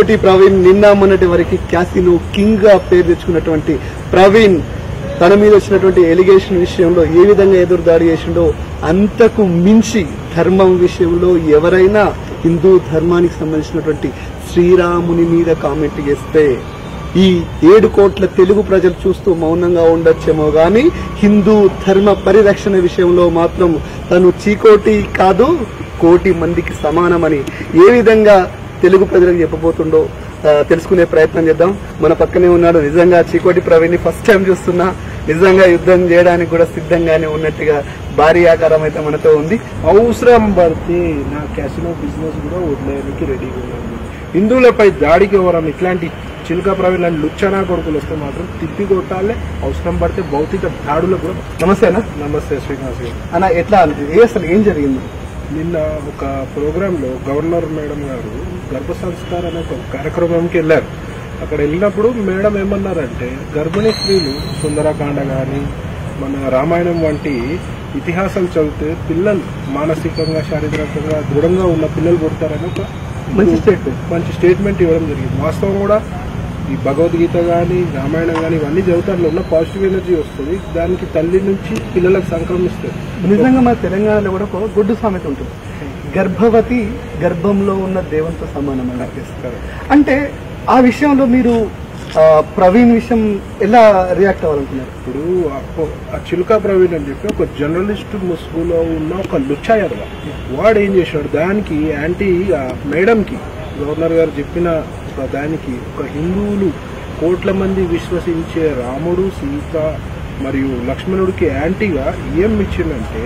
చీకోటి ప్రవీణ్ నిన్న మొన్నటి వరకు క్యాసినో కింగ్ గా పేరు తెచ్చుకున్నటువంటి ప్రవీణ్ తన మీద వచ్చినటువంటి ఎలిగేషన్ విషయంలో ఏ విధంగా ఎదురుదాడి చేసిండో అంతకు మించి ధర్మం విషయంలో ఎవరైనా హిందూ ధర్మానికి సంబంధించినటువంటి శ్రీరాముని మీద కామెంట్ చేస్తే ఈ ఏడు కోట్ల తెలుగు ప్రజలు చూస్తూ మౌనంగా ఉండొచ్చేమో గాని హిందూ ధర్మ పరిరక్షణ విషయంలో మాత్రం తను చీకోటి కాదు కోటి మందికి సమానమని ఏ విధంగా తెలుగు ప్రజలకు చెప్పబోతుండో ఆ, తెలుసుకునే ప్రయత్నం చేద్దాం మన పక్కనే ఉన్నాడు నిజంగా చీకోటి ప్రవీణ్ ఫస్ట్ టైం చూస్తున్నా నిజంగా యుద్ధం చేయడానికి కూడా సిద్ధంగానే ఉన్నట్టుగా భారీ ఆకారం అయితే మనతో ఉంది అవసరం పడితే నా క్యాసినో బిజినెస్ కూడా వదిలేయడానికి రెడీగా ఉన్నాను హిందువులపై దాడికి ఎవరం ఇట్లాంటి చిలుక ప్రవీణ్ లాంటి లుచ్చనా కొడుకులు వస్తే మాత్రం తిప్పి కొట్టాలి అవసరం పడితే భౌతిక దాడులకు కూడా నమస్తే అన్న నమస్తే శ్రీనివాస్ గారు అన్న ఎట్లా అనిపించింది? ఏ అసలు ఏం జరిగింది నిన్న ఒక ప్రోగ్రామ్ లో గవర్నర్ మేడం గారు గర్భ సంస్కార్ అనే ఒక కార్యక్రమంకి వెళ్ళారు అక్కడ వెళ్ళినప్పుడు మేడం ఏమన్నారంటే గర్భిణీ స్త్రీలు సుందరకాండ గాని మన రామాయణం వంటి ఇతిహాసాలు చదివితే పిల్లలు మానసికంగా శారీరకంగా దృఢంగా ఉన్న పిల్లలు పుడతారని ఒక మంచి స్టేట్మెంట్ మంచి స్టేట్మెంట్ ఇవ్వడం జరిగింది వాస్తవం కూడా ఈ భగవద్గీత కానీ రామాయణం కానీ ఇవన్నీ చదువుతారులో ఉన్న పాజిటివ్ ఎనర్జీ వస్తుంది దానికి తల్లి నుంచి పిల్లలకు సంక్రమిస్తుంది నిజంగా మన తెలంగాణలో కూడా ఒక గుడ్డు సామెత ఉంటుంది గర్భవతి గర్భంలో ఉన్న దేవునితో సమానం అని అనిపిస్తారు అంటే ఆ విషయంలో మీరు ఆ, ప్రవీణ్ విషయం ఎలా రియాక్ట్ అవ్వాలనుకున్నారు ఇప్పుడు ఆ- ఆ చిలుక ప్రవీణ్ అని చెప్పి ఒక జర్నలిస్ట్ ముసుగులో ఉన్న ఒక లుచ్చా యాదవ వాడు ఏం చేశాడు దానికి యాంటీ ఆ మేడంకి గవర్నర్ గారు చెప్పిన ఒక దానికి ఒక హిందువులు కోట్ల మంది విశ్వసించే రాముడు సీత మరియు లక్ష్మణుడికి యాంటీగా ఏం ఇచ్చిందంటే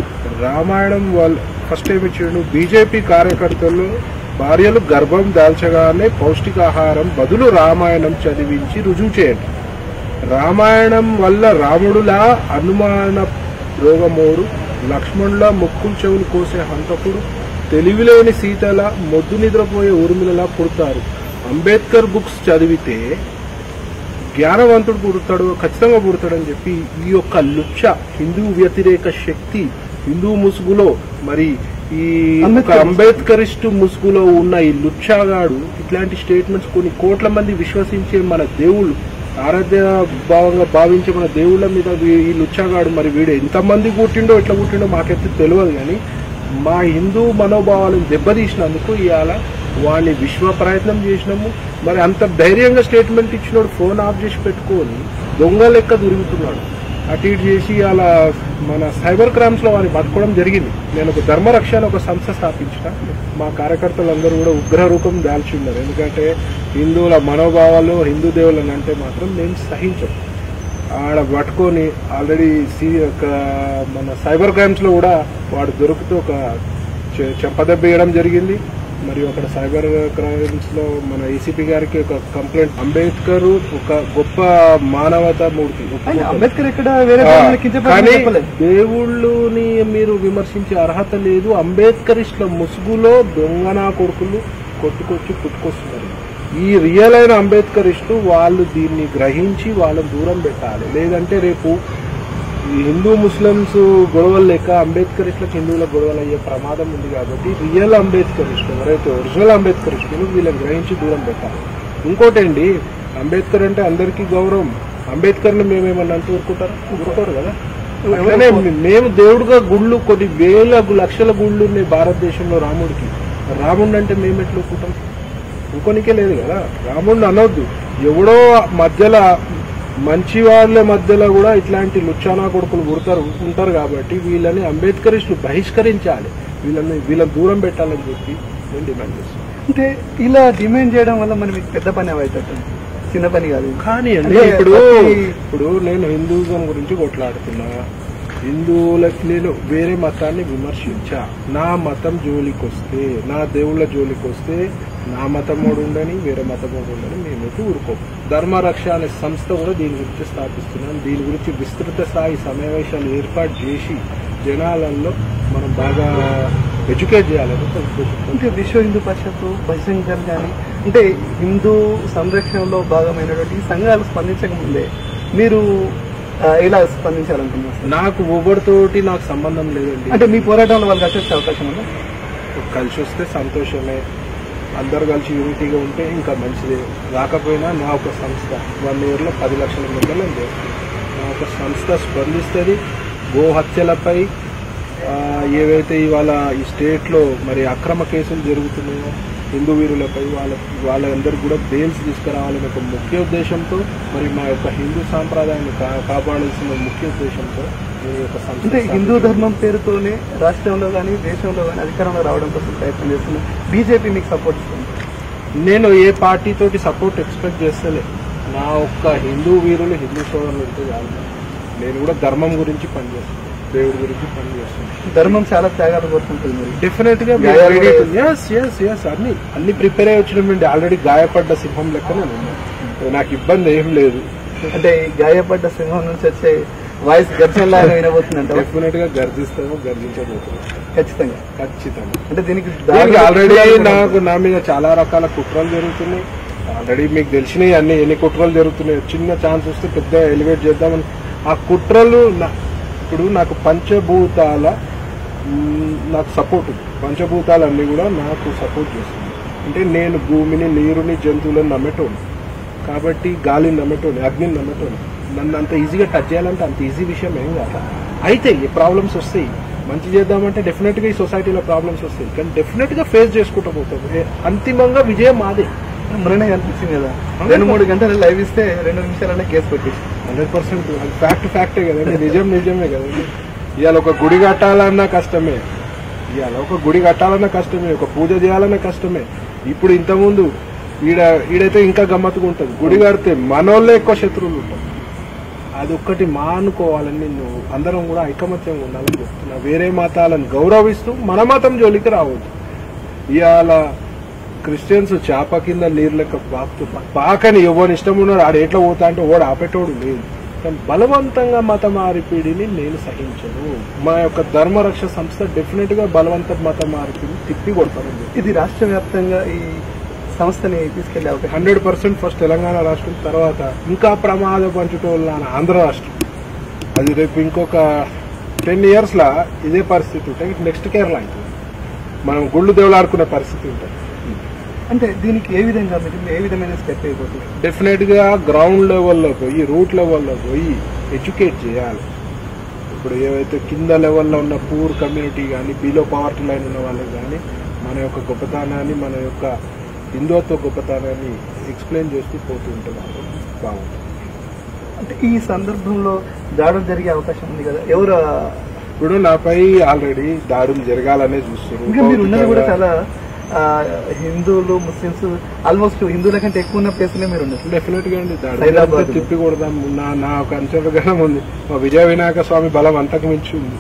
రామాయణం వాళ్ళు ఫస్ట్ ఏమి ఇచ్చిండు బీజేపీ కార్యకర్తలు భార్యలు గర్భం దాల్చగానే పౌష్టికాహారం బదులు రామాయణం చదివించి రుజువు చేయండి రామాయణం వల్ల రాముడులా అనుమాన రోగమోడు లక్ష్మణులా ముక్కులు చెవులు కోసే హంతకుడు తెలివిలేని సీతల మొద్దు నిద్రపోయే ఊర్మిళలా పుడతారు అంబేద్కర్ బుక్స్ చదివితే జ్ఞానవంతుడు పుడతాడు ఖచ్చితంగా పుడతాడని చెప్పి ఈ యొక్క లుచ్చ హిందూ వ్యతిరేక శక్తి హిందూ ముసుగులో మరి ఈ ఒక అంబేద్కర్ అంబేద్కరిస్ట్ ముసుగులో ఉన్న ఈ లుచ్చాగాడు ఇట్లాంటి స్టేట్మెంట్స్ కొన్ని కోట్ల మంది విశ్వసించే మన దేవుళ్ళు ఆరాధ్య భావంగా భావించే మన దేవుళ్ళ మీద వీ- ఈ లుచ్చాగాడు మరి వీడు ఎంతమంది పుట్టిండో ఎట్లా పుట్టిండో మాకైతే తెలియదు కానీ మా హిందూ మనోభావాలను దెబ్బతీసినందుకు ఇవాళ వాడిని విశ్వ ప్రయత్నం చేసినాము మరి అంత ధైర్యంగా స్టేట్మెంట్ ఇచ్చినోడు ఫోన్ ఆఫ్ చేసి పెట్టుకొని దొంగ లెక్క దొరుకుతున్నాడు అటు ఇటు చేసి అలా మన సైబర్ క్రైమ్స్ లో వారిని పట్టుకోవడం జరిగింది నేను ఒక ధర్మరక్ష అని ఒక సంస్థ స్థాపించిన మా కార్యకర్తలందరూ కూడా ఉగ్ర రూపం దాల్చి ఉన్నారు ఎందుకంటే హిందువుల మనోభావాలు హిందూ దేవుళ్ళని అంటే మాత్రం మేము సహించం ఆడ పట్టుకొని ఆల్రెడీ సి ఒక మన సైబర్ క్రైమ్స్ లో కూడా వాడు దొరుకుతూ ఒక చె- చెంపదెబ్బ వేయడం జరిగింది మరియు అక్కడ సైబర్ క్రైమ్స్ లో మన ఏసీపీ గారికి ఒక కంప్లైంట్ అంబేద్కర్ ఒక గొప్ప మానవతా మూర్తి ఆయన అంబేద్కర్ ఎక్కడ వేరే ఆ, ధర్మాన్ని కించపరిచి కానీ చెప్పలేదు దేవుళ్ళని మీరు విమర్శించే అర్హత లేదు అంబేద్కరిస్ట్ల ముసుగులో దొంగనా కొడుకులు కొట్టుకొచ్చి పుట్టుకొస్తున్నారు ఈ రియల్ అయిన అంబేద్కరిస్టు వాళ్ళు దీన్ని గ్రహించి వాళ్ళని దూరం పెట్టాలి లేదంటే రేపు ఈ హిందూ ముస్లిమ్స్ గొడవలు లేక అంబేద్కరిస్టులకు హిందువులకు గొడవలు అయ్యే ప్రమాదం ఉంది కాబట్టి రియల్ అంబేద్కరిస్ట్ ఎవరైతే ఒరిజినల్ అంబేద్కరిస్టులు వీళ్ళని గ్రహించి దూరం పెట్టాలి ఇంకోటండి అంబేద్కర్ అంటే అందరికీ గౌరవం అంబేద్కర్ని మేమేమన్నా అంటూ ఊరుకుంటారు ఊరుకోరు కదా అట్లనే మేము దేవుడుగా గుళ్ళు కొన్ని వేల లక్షల గుళ్ళు ఉన్నాయి భారతదేశంలో రాముడికి రాముడిని అంటే మేము ఎట్లా ఒప్పుకుంటాం ఇంకొనికే లేదు కదా రాముడిని అనొద్దు ఎవడో మధ్యలో మంచి వాళ్ళ మధ్యలో కూడా ఇట్లాంటి లుచ్చానా కొడుకులు పుడతారు ఉంటారు కాబట్టి వీళ్ళని అంబేద్కరిస్టులు బహిష్కరించాలి వీళ్ళని వీళ్ళని దూరం పెట్టాలని చెప్పి నేను డిమాండ్ చేస్తాను అంటే ఇలా డిమాండ్ చేయడం వల్ల మనం మీకు పెద్ద పని అవుతుంది చిన్న పని కాదు కానీ అండి అంటే ఇప్పుడు ప్రతి- ఇప్పుడు నేను హిందూజం గురించి కొట్లాడుతున్నా హిందువులకి నేను వేరే మతాన్ని విమర్శించా నా మతం జోలికి వస్తే నా దేవుళ్ళ జోలికి వస్తే నా మతమోడు ఉండని వేరే మతమోడు ఉండని మేమైతే ఊరుకోం ధర్మరక్ష అనే సంస్థ కూడా దీని గురించి స్థాపిస్తున్నాం దీని గురించి విస్తృత స్థాయి సమావేశాలు ఏర్పాటు చేసి జనాలలో మనం బాగా ఎడ్యుకేట్ చేయాలని ఒక ఉద్దేశంతో అంటే విశ్వ హిందూ పరిషత్తు బజరంగర్ కానీ అంటే హిందూ సంరక్షణలో భాగమైనటువంటి ఈ సంఘాలు స్పందించక ముందే మీరు ఆ, ఎలా స్పందించాలనుకున్నారు సార్? నాకు ఎవరితోటి నాకు సంబంధం లేదండి అంటే మీ పోరాటంలో వాళ్ళు కలిసి వచ్చే అవకాశం ఉందా కలిసి వస్తే సంతోషమే అందరు కలిసి యూనిటీగా ఉంటే ఇంకా మంచిదే రాకపోయినా నా ఒక సంస్థ వన్ ఇయర్లో పది లక్షల మందిలో నేను చేస్తాను నా ఒక సంస్థ స్పందిస్తుంది గో హత్యలపై ఆ, ఏవైతే ఇవాళ ఈ స్టేట్లో మరి అక్రమ కేసులు జరుగుతున్నాయో హిందూ వీరులపై వాళ్ళ వాళ్ళందరూ కూడా బెయిల్స్ తీసుకురావాలనే ఒక ముఖ్య ఉద్దేశంతో మరి మా యొక్క హిందూ సాంప్రదాయాన్ని కా- కాపాడాల్సిన ముఖ్య ఉద్దేశంతో నేను ఈ యొక్క సంస్థ అంటే హిందూ స్థాపించాను. ధర్మం పేరుతోనే రాష్ట్రంలో కానీ దేశంలో కానీ అధికారంలో రావడం కోసం ప్రయత్నం చేస్తున్నారు బీజేపీ మీకు సపోర్ట్ ఇస్తుంది నేను ఏ పార్టీ తోటి సపోర్ట్ ఎక్స్పెక్ట్ చేస్తలే నా ఒక్క హిందూ వీరులు హిందూ సోదరులు ఉంటే చాలు నేను కూడా ధర్మం గురించి పనిచేస్తాను దేవుడి గురించి పనిచేస్తాను ధర్మం చాలా త్యాగాలు కోరుకుంటుంది మరి డెఫినెట్ గా గాయాలు కూడా ఎస్ ఎస్ ఎస్ అన్ని అన్ని ప్రిపేర్ అయ్యి వచ్చినామండి ఆల్రెడీ గాయపడ్డ సింహం లెక్క నేను ఉన్నాను నాకు ఇబ్బంది ఏం లేదు అంటే ఈ గాయపడ్డ సింహం నుంచి వచ్చే వాయిస్ గర్జనలాగా వినబోతుందంట డెఫినెట్ గా గర్జిస్తాము గర్జించబోతున్నాం ఖచ్చితంగా ఖచ్చితంగా అంటే దీనికి దీనికి ఆల్రెడీ దారులు నాకు నా మీద చాలా రకాల కుట్రలు జరుగుతున్నాయి ఆల్రెడీ మీకు తెలిసినవి అన్ని ఎన్ని కుట్రలు జరుగుతున్నాయి చిన్న ఛాన్స్ వస్తే పెద్ద ఎలివేట్ చేద్దామని ఆ కుట్రలు నా- ఇప్పుడు నాకు పంచభూతాల మ్, నాకు సపోర్ట్ ఉంది పంచభూతాలన్నీ కూడా నాకు సపోర్ట్ చేస్తుంది అంటే నేను భూమిని నీరుని జంతువులను నమ్మేటోని కాబట్టి గాలిని నమ్మేటోని అగ్నిని నమ్మేటోని నన్ను అంత ఈజీగా టచ్ చేయాలంటే అంత ఈజీ విషయం ఏం కాదు అయితే ఈ ప్రాబ్లమ్స్ వస్తాయి మంచి చేద్దామంటే డెఫినెట్ గా ఈ సొసైటీలో ప్రాబ్లమ్స్ వస్తాయి కానీ డెఫినెట్ గా ఫేస్ చేసుకుంటూ పోతాం ఏ- అంతిమంగా విజయం మాదే మొన్ననే కనిపించింది కదా రెండు మూడు గంటలు లైవ్ ఇస్తే రెండు నిమిషాలనే కేసు పెట్టేసి హండ్రెడ్ పర్సెంట్ అది ఫ్యాక్ట్ ఫ్యాక్టే కదండి నిజం నిజమే కదండి ఇవాళ ఒక గుడి కట్టాలన్నా కష్టమే ఇవాళ ఒక గుడి కట్టాలన్నా కష్టమే ఒక పూజ చేయాలన్నా కష్టమే ఇప్పుడు ఇంతకుముందు ఈడ ఈడైతే ఇంకా గమ్మత్తుగా ఉంటుంది గుడి కడితే మనోళ్ళే ఎక్కువ శత్రువులు ఉంటారు అది ఒక్కటి మానుకోవాలని నేను అందరం కూడా ఐకమత్యంగా ఉండాలని చెప్తున్నా వేరే మతాలను గౌరవిస్తూ మన మతం జోలికి రావద్దు ఇవాళ క్రిస్టియన్స్ చేప కింద నీరు లెక్క పాకుతూ పాకని ఎవరిని ఇష్టం ఉన్నాడు ఆడు ఎట్లా పోతా అంటే ఓడు ఆపేటోడు లేదు కానీ బలవంతంగా మత మార్పిడిని నేను సహించను మా యొక్క ధర్మరక్ష సంస్థ డెఫినెట్ గా బలవంత మత మార్పిడిని తిప్పి కొడతాను ఇది రాష్ట్ర వ్యాప్తంగా ఈ సంస్థని తీసుకెళ్లే అవకాశం హండ్రెడ్ పర్సెంట్ ఫస్ట్ తెలంగాణ రాష్ట్రం తర్వాత ఇంకా ప్రమాద పంచుటోళ్ళ ఆంధ్ర రాష్ట్రం అది రేపు ఇంకొక టెన్ ఇయర్స్ లా ఇదే పరిస్థితి ఉంటే నెక్స్ట్ కేరళ అవుతుంది మనం గుళ్ళు దేవులాడుకునే పరిస్థితి ఉంటుంది అంటే దీనికి ఏ విధంగా మీరు ఏ విధమైన స్టెప్ అయిపోతుంది డెఫినెట్ గా గ్రౌండ్ లెవెల్లో పోయి రూట్ లెవెల్లో పోయి ఎడ్యుకేట్ చేయాలి ఇప్పుడు ఏవైతే కింద లెవెల్లో ఉన్న పూర్ కమ్యూనిటీ కానీ బిలో పవర్టీ లైన్ ఉన్న వాళ్ళకి కానీ మన యొక్క గొప్పతనాన్ని మన యొక్క హిందుత్వ గొప్పతనాన్ని ఎక్స్ప్లెయిన్ చేస్తూ పోతూ ఉంటుంది బాగుంటుంది అంటే ఈ సందర్భంలో దాడులు జరిగే అవకాశం ఉంది కదా ఎవరు ఇప్పుడు నాపై ఆల్రెడీ దాడులు జరగాలనే చూస్తున్నారు ఇంకా మీరు ఉన్నది కూడా చాలా ఆ, హిందువులు ముస్లింస్ ఆల్మోస్ట్ హిందువుల కంటే ఎక్కువ ఉన్న ప్లేస్లో మీరు ఉన్నారు డెఫినెట్ గా అండి దాడులు హైదరాబాద్ అంతా తిప్పి కొడదాం నా నా ఒక అంచనగణం ఉంది మా విజయ వినాయక స్వామి బలం అంతకు మించి ఉంది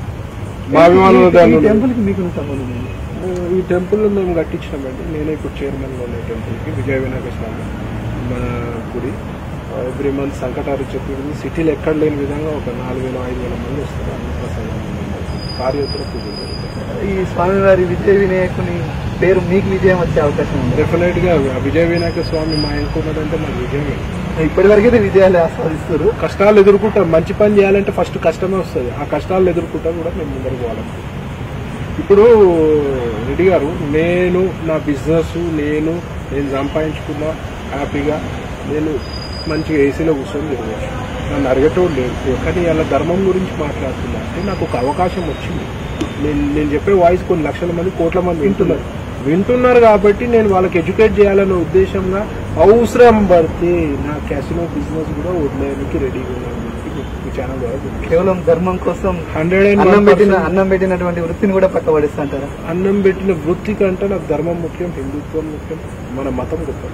మా అభిమానులు దాన్ని ఈ టెంపుల్ కి మీకు సంబంధం ఉంది ఈ టెంపుల్ మేము కట్టించినామండి నేనే ఇప్పుడు చైర్మన్ ఉన్న టెంపుల్ కి విజయ వినాయక స్వామి మన గుడి ఎవ్రీ మంత్ సంకటారు చెప్పింది సిటీలో ఎక్కడ లేని విధంగా ఒక నాలుగు వేల ఐదు వేల మంది వస్తారు అన్నప్రసాదం కార్యోత్తర పూజలు జరుగుతాయి ఈ స్వామివారి విజయ వినాయకుని పేరు మీకు విజయం వచ్చే అవకాశం ఉంది డెఫినెట్ గా విజయ వినాయక స్వామి మా ఎంకున్నదంటే మాకు విజయమే ఇప్పటి వరకైతే విజయాలు ఆస్వాదిస్తారు కష్టాలు ఎదుర్కొంటాం మంచి పని చేయాలంటే ఫస్ట్ కష్టమే వస్తుంది ఆ కష్టాలు ఎదుర్కొంటా కూడా మేము ముందరకు పోవాలి ఇప్పుడు రెడ్డి గారు నేను నా బిజినెస్ నేను నేను సంపాదించుకున్న హ్యాపీగా నేను మంచిగా ఏసీలో కూర్చొని తిరగచ్చు నన్ను అడగటం లేదు కానీ అలా ధర్మం గురించి మాట్లాడుతున్నా అంటే నాకు ఒక అవకాశం వచ్చింది నేను నేను చెప్పే వాయిస్ కొన్ని లక్షల మంది కోట్ల మంది వింటున్నారు వింటున్నారు కాబట్టి నేను వాళ్ళకి ఎడ్యుకేట్ చేయాలనే ఉద్దేశంగా అవసరం పడితే నా క్యాసినో బిజినెస్ కూడా వదిలేయడానికి రెడీగా ఉన్నాను ఈ ఛానల్ ద్వారా కేవలం ధర్మం కోసం హండ్రెడ్ అన్నం పెట్టిన అండ్ అన్నం పెట్టినటువంటి వృత్తిని కూడా పక్కబడిస్తుంటారా అన్నం పెట్టిన వృత్తి కంటే నాకు ధర్మం ముఖ్యం హిందుత్వం ముఖ్యం మన మతం గొప్ప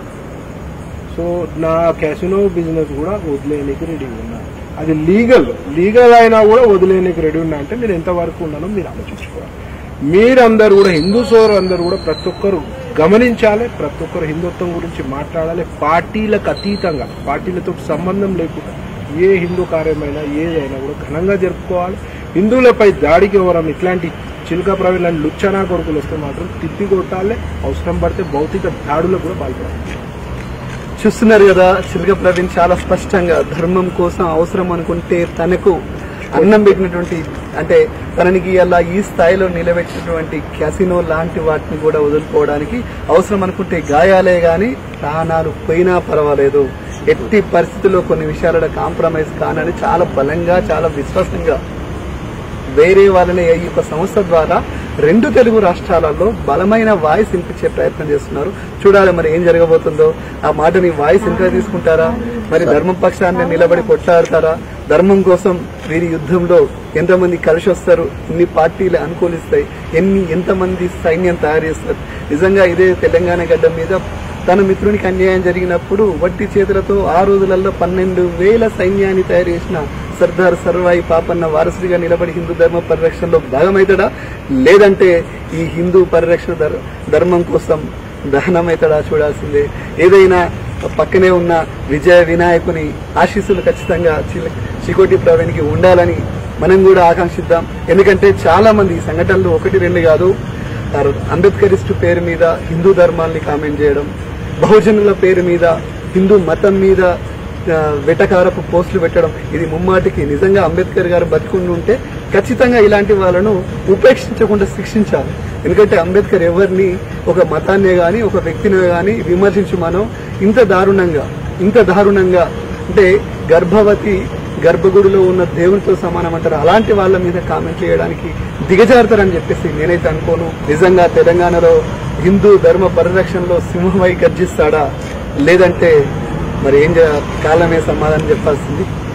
సో నా క్యాసినో బిజినెస్ కూడా వదిలేయడానికి రెడీ ఉన్నా అది లీగల్ లీగల్ అయినా కూడా వదిలేయడానికి రెడీ ఉన్నా అంటే నేను ఎంతవరకు ఉన్నానో మీరు ఆలోచించుకోవాలి మీరందరూ కూడా హిందూ సోదరు అందరూ కూడా ప్రతి ఒక్కరు గమనించాలి ప్రతి ఒక్కరు హిందుత్వం గురించి మాట్లాడాలి పార్టీలకు అతీతంగా పార్టీలతో సంబంధం లేకుండా ఏ హిందూ కార్యమైనా ఏదైనా కూడా ఘనంగా జరుపుకోవాలి హిందువులపై దాడికి ఎవరైనా ఇట్లాంటి చిలుక ప్రవీణ లుచ్చనా కొడుకులు వస్తే మాత్రం తిప్పి కొట్టాలి అవసరం పడితే భౌతిక దాడులకు కూడా పాల్పడాలి చూస్తున్నారు కదా చిలుక ప్రవీణ్ చాలా స్పష్టంగా ధర్మం కోసం అవసరం అనుకుంటే తనకు అన్నం పెట్టినటువంటి అంటే తననికి అలా ఈ స్థాయిలో నిలబెట్టినటువంటి క్యాసినో లాంటి వాటిని కూడా వదులుకోవడానికి అవసరం అనుకుంటే గాయాలే గాని ప్రాణాలు పోయినా పర్వాలేదు ఎట్టి పరిస్థితుల్లో కొన్ని విషయాలలో కాంప్రమైజ్ కానని చాలా బలంగా చాలా విశ్వాసంగా వేరే వాళ్ళని ఈ యొక్క సంస్థ ద్వారా రెండు తెలుగు రాష్ట్రాలలో బలమైన వాయిస్ వినిపించే ప్రయత్నం చేస్తున్నారు చూడాలి మరి ఏం జరగబోతుందో ఆ మాటని వాయిస్ ఇంకా తీసుకుంటారా మరి ధర్మం పక్షాన్ని నిలబడి కొట్లాడతారా ధర్మం కోసం వీరి యుద్ధంలో ఎంతమంది కలిసి వస్తారు ఎన్ని పార్టీలు అనుకూలిస్తాయి ఎన్ని ఎంతమంది సైన్యం తయారు చేస్తారు నిజంగా ఇదే తెలంగాణ గడ్డ మీద తన మిత్రునికి అన్యాయం జరిగినప్పుడు వట్టి చేతులతో ఆ రోజులలో పన్నెండు వేల సైన్యాన్ని తయారు చేసిన సర్దార్ సర్వాయి పాపన్న వారసుడిగా నిలబడి హిందూ ధర్మ పరిరక్షణలో భాగమవుతాడా లేదంటే ఈ హిందూ పరిరక్షణ ధర్- ధర్మం కోసం దహనమవుతాడా చూడాల్సిందే ఏదైనా పక్కనే ఉన్న విజయ వినాయకుని ఆశీస్సులు ఖచ్చితంగా చి- చికోటి ప్రవీణ్కి ఉండాలని మనం కూడా ఆకాంక్షిద్దాం ఎందుకంటే చాలా మంది ఈ సంఘటనలు ఒకటి రెండు కాదు అంబేద్కరిస్టు పేరు మీద హిందూ ధర్మాల్ని కామెంట్ చేయడం బహుజనుల పేరు మీద హిందూ మతం మీద ఆ, వెటకారపు పోస్టులు పెట్టడం ఇది ముమ్మాటికి నిజంగా అంబేద్కర్ గారు బతికుండి ఉంటే ఖచ్చితంగా ఇలాంటి వాళ్ళను ఉపేక్షించకుండా శిక్షించాలి ఎందుకంటే అంబేద్కర్ ఎవరిని ఒక మతాన్నే గాని ఒక వ్యక్తిని గాని విమర్శించమనో ఇంత దారుణంగా ఇంత దారుణంగా అంటే గర్భవతి గర్భగుడిలో ఉన్న దేవునితో సమానం అంటారు అలాంటి వాళ్ళ మీద కామెంట్ చేయడానికి దిగజారుతారని చెప్పేసి నేనైతే అనుకోను నిజంగా తెలంగాణలో హిందూ ధర్మ పరిరక్షణలో సింహమై గర్జిస్తాడా లేదంటే మరి ఏం చే- కాలమే సమాధానం చెప్పాల్సింది